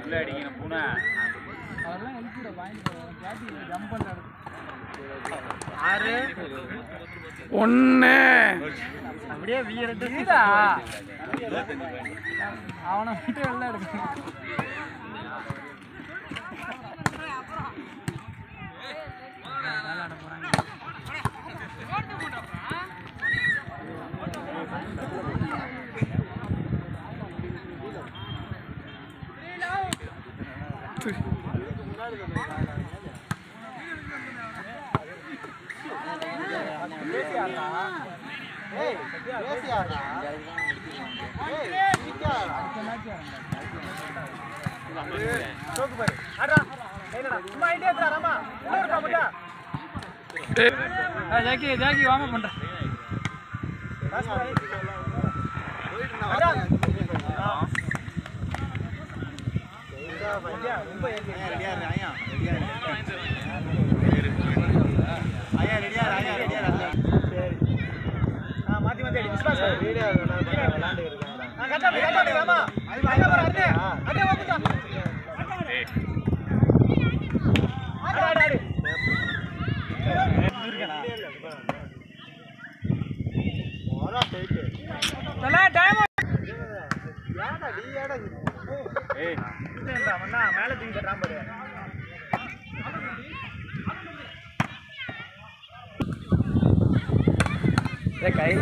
உள்ள அடிக்கணும் பூனை அதெல்லாம் எழுப்பிட வாங்கிட்டு கேட்டி ஜம்ப் பண்ண ஆறு ஒன்று அப்படியே வீரட்டு சீதா அவனை விட்டு வெளில எடுக்கணும் விளையாட போறாங்க ஜாக்கி ஜாக்கி வாங்க பண்றேன் தல டைம் மேல தூக்கி தட்டாம பாரு கையில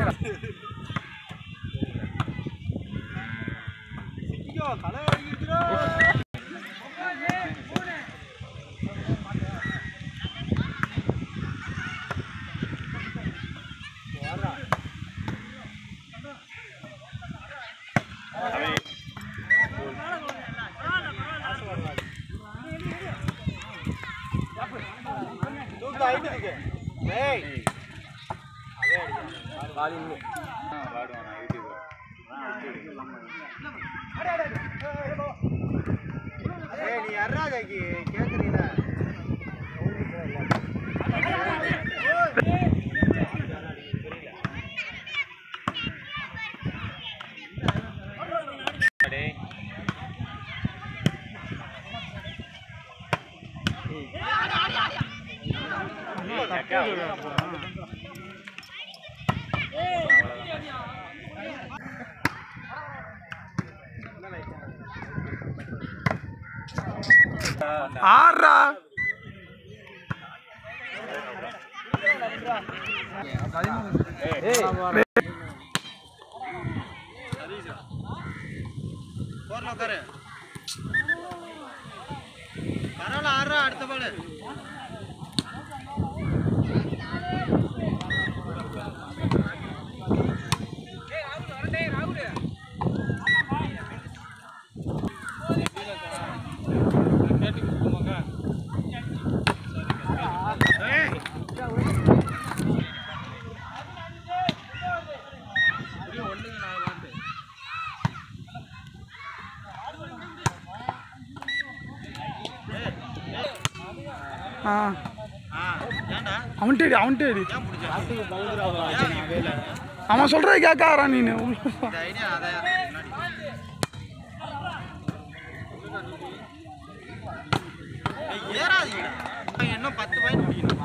நீ யாரா ஜாக்கி கேக்குறீங்களா ஆறா போர்ல உட்காரு பரவாயில்ல ஆடுறா அடுத்த பாடு ஆ ஆ ஏன்டா அவன்கிட்ட அடி அவன்கிட்ட அடி ஏன் பிடிச்ச ஏன் நீ போயில? அவன் சொல்கிறத கேட்காரா நீ இந்த ஐடியா அதான் முன்னாடி. ஏய், ஏறாதீங்க இன்னும் பத்து பாயிண்ட் முடிக்கணும்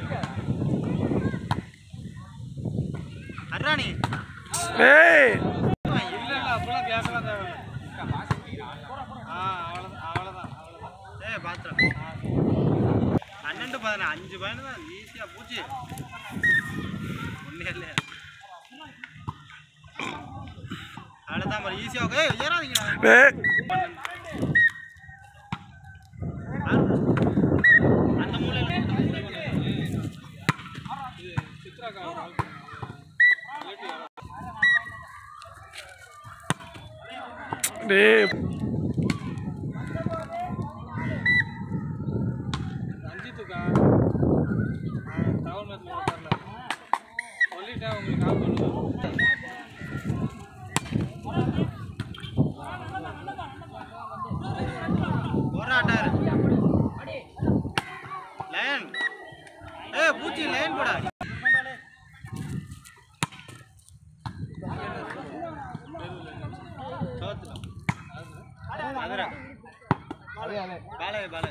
அர்ராணி ஏய் இல்ல இல்ல அப்பெல்லாம் கேட்கலாம் தேவையில்ல ஆ அவ்வளோதான் அவ்வளோதான் அவ்வளோதான் ஏய் பாத்திரம் பன்னெண்டு பதினா அஞ்சு பாயிண்ட் தான் ஈஸியாக பூச்சி ஒன்றே இல்லை அவ்வளோதான் மாதிரி ஈஸியாக ஏய் ஏறாதீங்கடா ஏய் அந்த மூலையில் டேய் ரஞ்சித்துக்கா தகவல் மேட்ச்ல வரல சொல்லிட்டேன் உங்களுக்கு கால் பண்ணுவேன் போராட்டாரு லைன் ஏய் பூச்சி லைன் போடா தோத்துட்டோம் மதுரை பாலே பாலே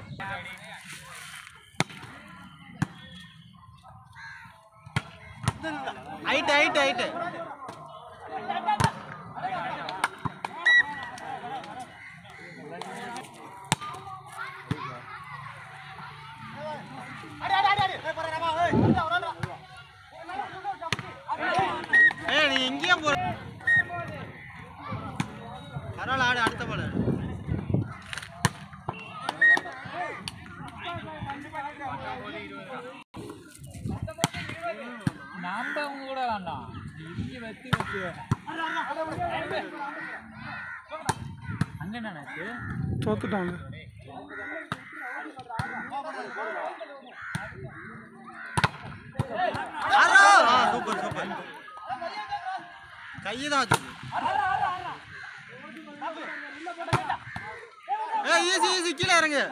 ஹைட் ஹைட் ஹைட் ஏய் நீ எங்கேயும் போற பரவாயில்ல ஆடு அடுத்த பால் நம்ம அவங்க கூட வேண்டாம் இங்கே வெத்தி வெத்தி அங்கே நினைச்சு தோத்துட்டாங்க ஆறா ஆ சூப்பர் சூப்பர் கையை தான் வச்சு ஏ ஈஸி ஈஸி கீழே இறங்கு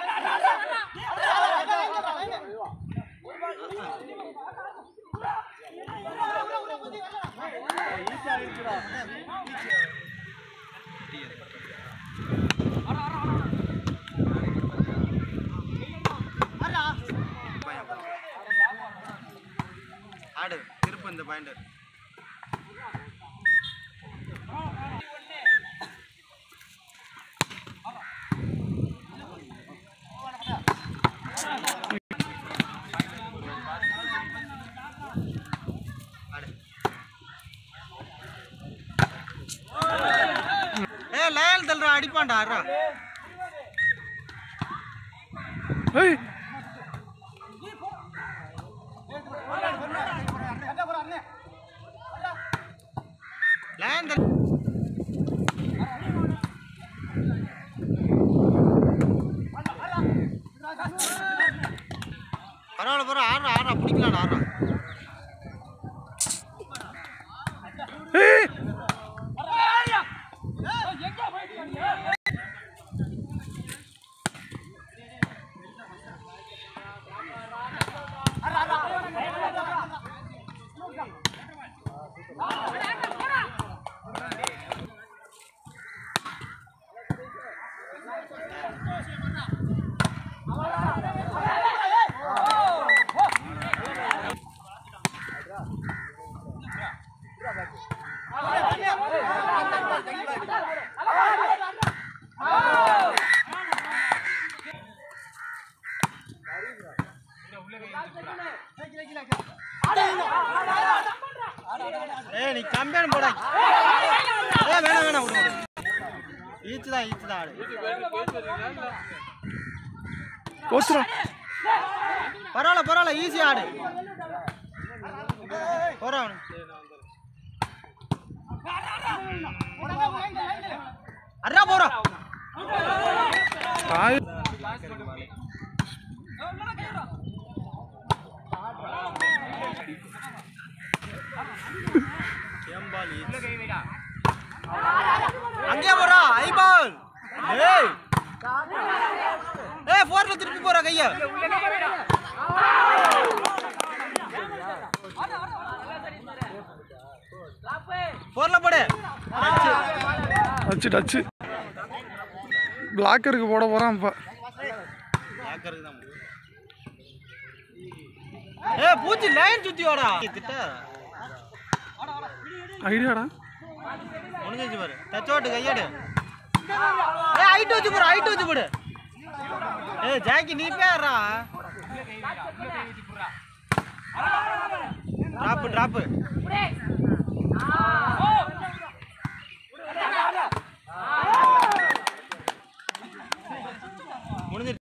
ஆடு திருப்பு இந்த பாயிண்ட் ஏ லயல் தல்றா அடிப்பான்டா ஆடுறா ஏய் லயன் தல் பரவாயில்ல பரவாயில்ல ஆடுறா ஆடுறா பிடிக்கலாம்டா ஆடுறா ஏய் ஏய் நீ கம்பேன் போடா ஏ வேணாம் வேணாம் விடு விடு. ஈச்சு தான் ஈச்சு தான் ஆடு போச்சுடா பரவாயில்ல பரவாயில்ல ஈஸி ஆடு போறா அவனு அண்ணா போறா காய் அங்கேயே போறா ஐ பால் ஏய் ஏய் ஃபோர்ல திருப்பி போறா கைய ஃபோர்ல போடு டச்சு டச்சு பிளாக்கருக்கு போட போகிறான் இப்போ யாக்கருக்கு தான் ஏய் பூச்சி லைன் சுத்தி வாடா திட்ட ஐடியாடா முடிஞ்சிச்சு பாரு டச்சோட்டு கையாடு ஏய் ஹைட் வச்சு போடு ஹைட் வச்சு போடு ஏய் ஜாக்கி நீ பேர்றா டிராப் டிராப்